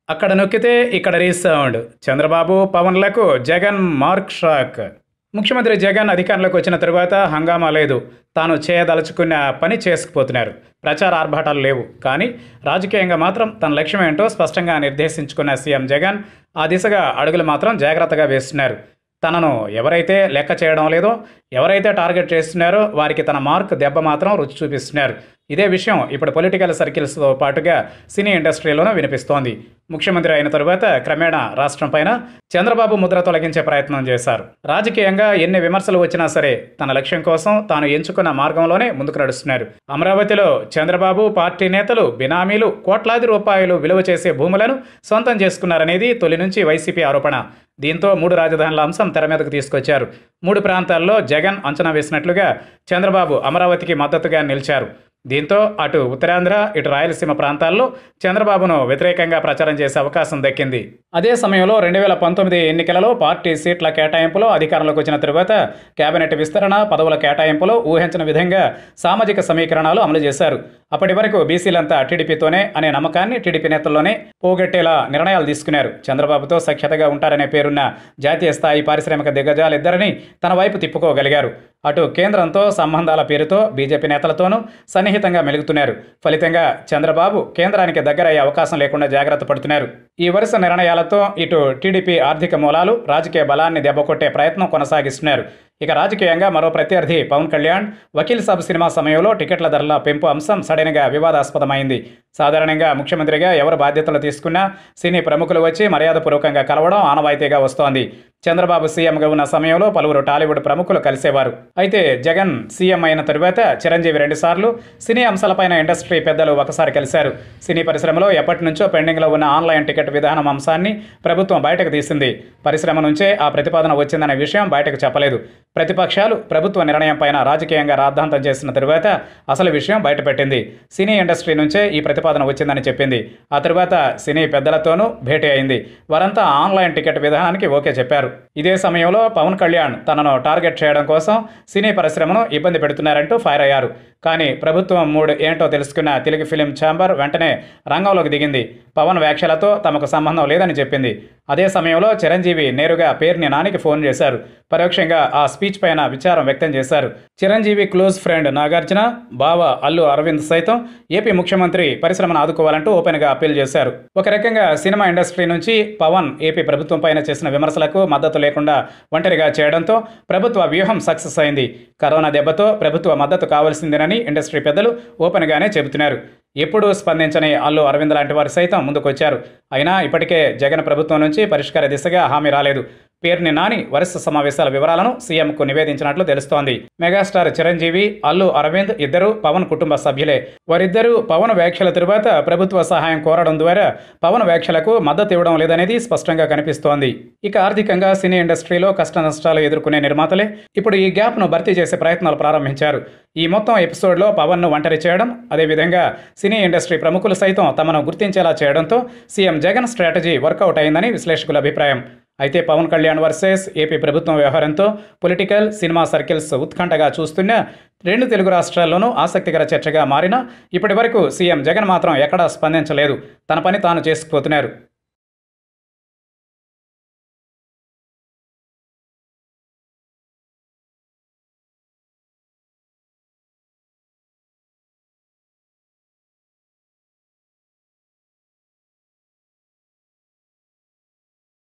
అక్కడ నొక్కితే ఇక్కడ రీసౌండ్ చంద్రబాబు పవన్లకు జగన్ మార్క్ షాక్ ముఖ్యమంత్రి జగన్ అధికారంలోకి వచ్చిన తరువాత హంగామా లేదు తాను చేయదలుచుకున్న పని చేసుకుపోతున్నారు ప్రచార ఆర్భాటాలు లేవు కానీ రాజకీయంగా మాత్రం తన లక్ష్యం ఏంటో స్పష్టంగా నిర్దేశించుకున్న సీఎం జగన్ ఆ దిశగా అడుగులు మాత్రం జాగ్రత్తగా వేస్తున్నారు తనను ఎవరైతే లెక్క చేయడం లేదో ఎవరైతే టార్గెట్ చేస్తున్నారో వారికి తన మార్క్ దెబ్బ మాత్రం రుచి చూపిస్తున్నారు ఇదే విషయం ఇప్పుడు పొలిటికల్ సర్కిల్స్తో పాటుగా సినీ ఇండస్ట్రీలోనూ వినిపిస్తోంది ముఖ్యమంత్రి అయిన తరువాత క్రమేణా రాష్ట్రం పైన చంద్రబాబు ముద్ర తొలగించే ప్రయత్నం చేశారు రాజకీయంగా ఎన్ని విమర్శలు వచ్చినా సరే తన లక్ష్యం కోసం తాను ఎంచుకున్న మార్గంలోనే ముందుకు నడుస్తున్నారు అమరావతిలో చంద్రబాబు పార్టీ నేతలు బినామీలు కోట్లాది రూపాయలు విలువ చేసే భూములను సొంతం చేసుకున్నారనేది తొలి నుంచి వైసీపీ ఆరోపణ దీంతో మూడు రాజధానుల అంశం తెర మీదకు తీసుకొచ్చారు మూడు ప్రాంతాల్లో జగన్ అంచనా వేసినట్లుగా చంద్రబాబు అమరావతికి మద్దతుగా నిలిచారు దీంతో అటు ఉత్తరాంధ్ర ఇటు రాయలసీమ ప్రాంతాల్లో చంద్రబాబును వ్యతిరేకంగా ప్రచారం చేసే అవకాశం దక్కింది అదే సమయంలో రెండు వేల పంతొమ్మిది ఎన్నికలలో పార్టీ సీట్ల కేటాయింపులో అధికారంలోకి వచ్చిన తరువాత కేబినెట్ విస్తరణ పదవుల కేటాయింపులో ఊహించిన విధంగా సామాజిక సమీకరణాలు అమలు చేశారు అప్పటి వరకు బీసీలంతా టీడీపీతోనే అనే నమ్మకాన్ని టీడీపీ నేతల్లోనే పోగొట్టేలా నిర్ణయాలు తీసుకున్నారు చంద్రబాబుతో సఖ్యతగా ఉంటారనే పేరున్న జాతీయ స్థాయి పారిశ్రామిక దిగ్గజాలిద్దరిని తన వైపు తిప్పుకోగలిగారు అటు కేంద్రంతో సంబంధాల పేరుతో బీజేపీ నేతలతోనూ సన్నిహితంగా మెలుగుతున్నారు ఫలితంగా చంద్రబాబు కేంద్రానికి దగ్గరయ్యే అవకాశం లేకుండా జాగ్రత్త పడుతున్నారు ఈ వరుస నిర్ణయాలతో ఇటు టీడీపీ ఆర్థిక మూలాలు రాజకీయ బలాన్ని దెబ్బకొట్టే ప్రయత్నం కొనసాగిస్తున్నారు ఇక రాజకీయంగా మరో ప్రత్యర్థి పవన్ కళ్యాణ్ వకీల్ సాబ్ సినిమా సమయంలో టికెట్ల ధరల పెంపు అంశం సడన్గా వివాదాస్పదమైంది సాధారణంగా ముఖ్యమంత్రిగా ఎవరు బాధ్యతలు తీసుకున్నా సినీ ప్రముఖులు వచ్చి మర్యాదపూర్వకంగా కలవడం ఆనవాయితీగా వస్తోంది చంద్రబాబు సీఎంగా ఉన్న సమయంలో పలువురు టాలీవుడ్ ప్రముఖులు కలిసేవారు అయితే జగన్ సీఎం అయిన తరువాత చిరంజీవి రెండుసార్లు సినీ అంశాలపైన ఇండస్ట్రీ పెద్దలు ఒకసారి కలిశారు సినీ పరిశ్రమలో ఎప్పటి నుంచో పెండింగ్లో ఉన్న ఆన్లైన్ టికెట్ విధానం అంశాన్ని ప్రభుత్వం బయటకు తీసింది పరిశ్రమ నుంచే ఆ ప్రతిపాదన వచ్చిందనే విషయం బయటకు చెప్పలేదు ప్రతిపక్షాలు ప్రభుత్వ నిర్ణయం పైన రాజకీయంగా రాద్ధాంతం చేసిన తరువాత అసలు విషయం బయటపెట్టింది సినీ ఇండస్ట్రీ నుంచే ఈ ప్రతిపాదన వచ్చిందని చెప్పింది ఆ తరువాత సినీ పెద్దలతోనూ భేటీ అయింది వారంతా ఆన్లైన్ టికెట్ విధానానికి ఓకే చెప్పారు ఇదే సమయంలో పవన్ కళ్యాణ్ తనను టార్గెట్ చేయడం కోసం సినీ పరిశ్రమను ఇబ్బంది పెడుతున్నారంటూ ఫైర్ అయ్యారు కానీ ప్రభుత్వం మూడు ఏంటో తెలుసుకున్న తెలుగు ఫిలిం ఛాంబర్ వెంటనే రంగంలోకి దిగింది పవన్ వ్యాఖ్యలతో తమకు సంబంధం లేదని చెప్పింది అదే సమయంలో చిరంజీవి నేరుగా పేర్ని నానికి ఫోన్ చేశారు పరోక్షంగా ఆ స్పీచ్ పైన విచారం వ్యక్తం చేశారు చిరంజీవి క్లోజ్ ఫ్రెండ్ నాగార్జున బావ అల్లు అరవింద్ సైతం ఏపీ ముఖ్యమంత్రి పరిశ్రమను ఆదుకోవాలంటూ ఓపెన్గా అప్పీల్ చేశారు ఒక రకంగా సినిమా ఇండస్ట్రీ నుంచి పవన్ ఏపీ ప్రభుత్వం పైన చేసిన విమర్శలకు మద్దతు లేకుండా ఒంటరిగా చేయడంతో ప్రభుత్వ వ్యూహం సక్సెస్ అయింది కరోనా దెబ్బతో ప్రభుత్వ మద్దతు కావాల్సిందేనని ఇండస్ట్రీ పెద్దలు ఓపెన్గానే చెబుతున్నారు ఎప్పుడూ స్పందించని అల్లు అరవింద్ లాంటి వారు సైతం ముందుకొచ్చారు అయినా ఇప్పటికే జగన్ ప్రభుత్వం నుంచి పరిష్కార దిశగా హామీ రాలేదు పేర్ని నాని వరుస సమావేశాల వివరాలను సీఎంకు నివేదించినట్లు తెలుస్తోంది మెగాస్టార్ చిరంజీవి అల్లు అరవింద్ ఇద్దరు పవన్ కుటుంబ సభ్యులే వారిద్దరూ పవన్ వ్యాఖ్యల తరువాత ప్రభుత్వ సహాయం కోరడం ద్వారా పవన్ వ్యాఖ్యలకు మద్దతు ఇవ్వడం లేదనేది స్పష్టంగా కనిపిస్తోంది ఇక ఆర్థికంగా సినీ ఇండస్ట్రీలో కష్ట నష్టాలు ఎదుర్కొనే నిర్మాతలే ఇప్పుడు ఈ గ్యాప్ను భర్తీ చేసే ప్రయత్నాలు ప్రారంభించారు ఈ మొత్తం ఎపిసోడ్లో పవన్ను ఒంటరి చేయడం అదేవిధంగా సినీ ఇండస్ట్రీ ప్రముఖులు సైతం తమను గుర్తించేలా చేయడంతో సీఎం జగన్ స్ట్రాటజీ వర్కౌట్ అయిందని విశ్లేషకుల అభిప్రాయం అయితే పవన్ కళ్యాణ్ వర్సెస్ ఏపీ ప్రభుత్వం వ్యవహారంతో పొలిటికల్ సినిమా సర్కిల్స్ ఉత్కంఠగా చూస్తున్న రెండు తెలుగు రాష్ట్రాల్లోనూ ఆసక్తికర చర్చగా మారినా ఇప్పటి వరకు సీఎం జగన్ మాత్రం ఎక్కడా స్పందించలేదు తన పని తాను చేసుకుపోతున్నారు